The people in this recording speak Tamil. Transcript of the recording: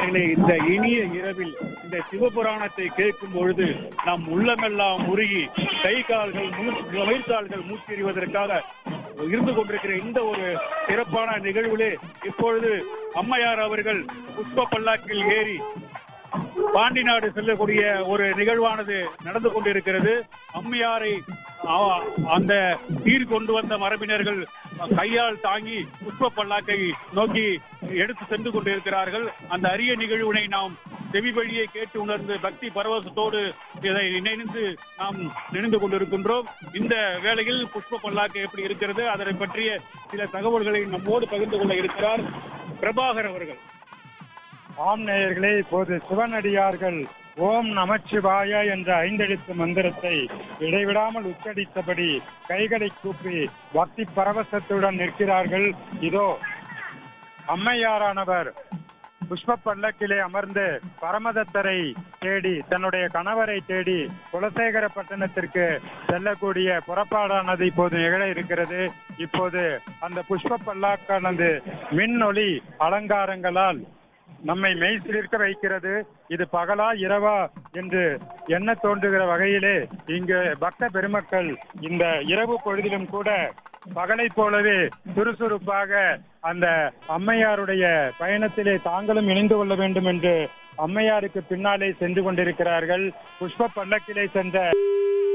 நேயர்களே இந்த இனிய இரவில் இந்த சிவபுராணத்தை கேட்கும் பொழுது நம் உள்ளமெல்லாம் உருகி கை கால்கள் மயிர்கால்கள் மூச்செறிவதற்காக இருந்து கொண்டிருக்கிற இந்த ஒரு சிறப்பான நிகழ்விலே இப்பொழுது அம்மையார் அவர்கள் புஷ்ப பல்லாக்கில் ஏறி பாண்டி நாடு செல்லக்கூடிய ஒரு நிகழ்வானது நடந்து கொண்டிருக்கிறது அம்மையாரை ஆ- அந்த சீர் கொண்டு வந்த மரபினர்கள் கையால் தாங்கி புஷ்ப பல்லாக்கை நோக்கி எடுத்து சென்று கொண்டிருக்கிறார்கள் அந்த அரிய நிகழ்வினை நாம் செவி வழியை கேட்டு உணர்ந்து பக்தி பரவசத்தோடு இதை நினைந்து நாம் நினைந்து கொண்டிருக்கின்றோம் இந்த வேளையில் புஷ்ப பல்லாக்கு எப்படி இருக்கிறது அதனை பற்றிய சில தகவல்களை நம்மோடு பகிர்ந்து கொள்ள இருக்கிறார் பிரபாகர் அவர்கள் ஆம் நேயர்களே இப்போது சிவனடியார்கள் ஓம் நமச்சிவாய என்ற ஐந்தெழுத்து மந்திரத்தை இடைவிடாமல் உச்சரித்தபடி கைகளை கூப்பி பக்தி பரவசத்துடன் நிற்கிறார்கள் இதோ அம்மையாரானவர் புஷ்ப பல்லக்கிலே அமர்ந்து பரமதத்தரை தேடி தன்னுடைய கணவரை தேடி குலசேகர பட்டணத்திற்கு செல்லக்கூடிய புறப்பாடானது இப்போது நிகழ இருக்கிறது இப்போது அந்த புஷ்ப பல்லாக்கானது மின்னொளி அலங்காரங்களால் நம்மை மெய்சிலிருக்க வைக்கிறது இது பகலா இரவா என்று எண்ண தோன்றுகிற வகையிலே இங்கு பக்த பெருமக்கள் இந்த இரவு பொழுதிலும் கூட பகலைப் போலவே சுறுசுறுப்பாக அந்த அம்மையாருடைய பயணத்திலே தாங்களும் இணைந்து கொள்ள வேண்டும் என்று அம்மையாருக்கு பின்னாலே சென்று கொண்டிருக்கிறார்கள் புஷ்ப பல்லக்கிலே சென்ற